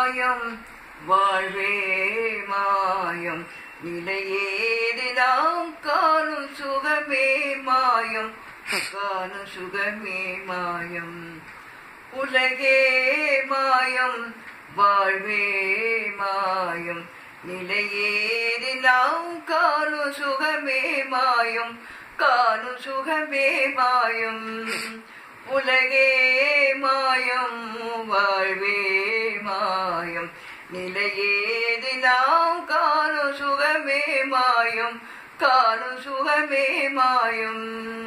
மாயம் வாழ்வே மாயம் நிலையேது நாம் காணும் சுகமே மாயம் காணும் சுகமே மாயம் உலகே மாயம் வாழ்வே மாயம் நிலையேது நாம் காணும் சுகமே மாயம் காணும் சுகமே மாயம் உலகே மாயம் வாழ்வே மாயம் நிலையேது நாம் காணும் சுகமே மாயம் காணும் சுகமே மாயம்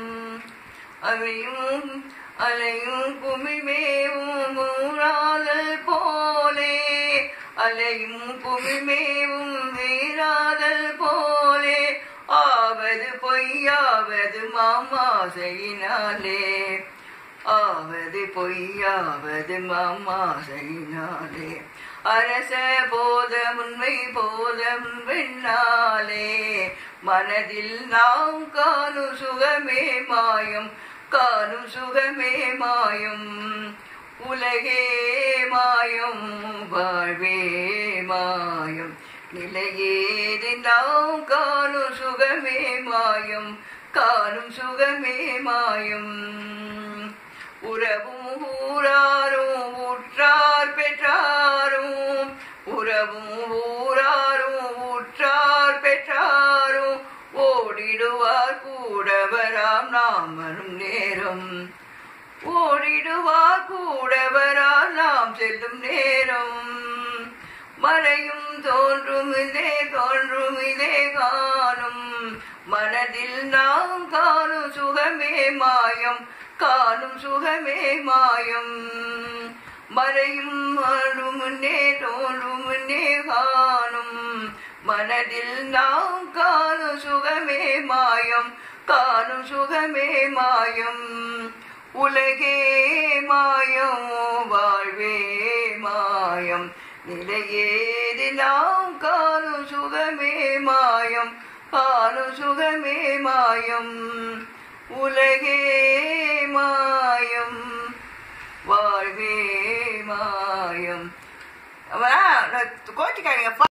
அவையும் அலையும் குமிழ்மேவும் ஊராதல் போலே அலையும் குமிழ்மேவும் வீராதல் போலே ஆவது பொய்யாவது மாமாசையினாலே ஆவது பொய்யாவது மாமாசையினாலே அரச போதம் உண்மை போதம் வெண்ணாலே மனதில் நாம் காணும் சுகமே மாயம் காணும் சுகமே மாயம் உலகே மாயம் வாழ்வே மாயம் நிலையேது நாம் காணும் சுகமே மாயம் காணும் சுகமே மாயம் உறவும் ஊராரும் உற்றார் பெற்றாரும் உறவும் ஊராரும் உற்றார் பெற்றாரும் ஓடிடுவார் கூடவராம் நாமரும் நேரம் ஓடிடுவார் கூடவரால் நாம் செல்லும் நேரம் மறையும் தோன்றும் இதே தோன்றும் இதே காணும் மனதில் நாம் காணும் சுகமே மாயம் காணும் சுகமே மாயம் மறையும் மாறும் முன்னே தோன்றும் முன்னே காணும் மனதில் நாம் காணும் சுகமே மாயம் காணும் சுகமே மாயம் உலகே மாயம் வாழ்வே மாயம் நிலையேது நாம் காணும் சுகமே மாயம் காணும் சுகமே மாயம் உலகே மாயம் வாழ்வே மாயம் கோச்சிக்காரங்க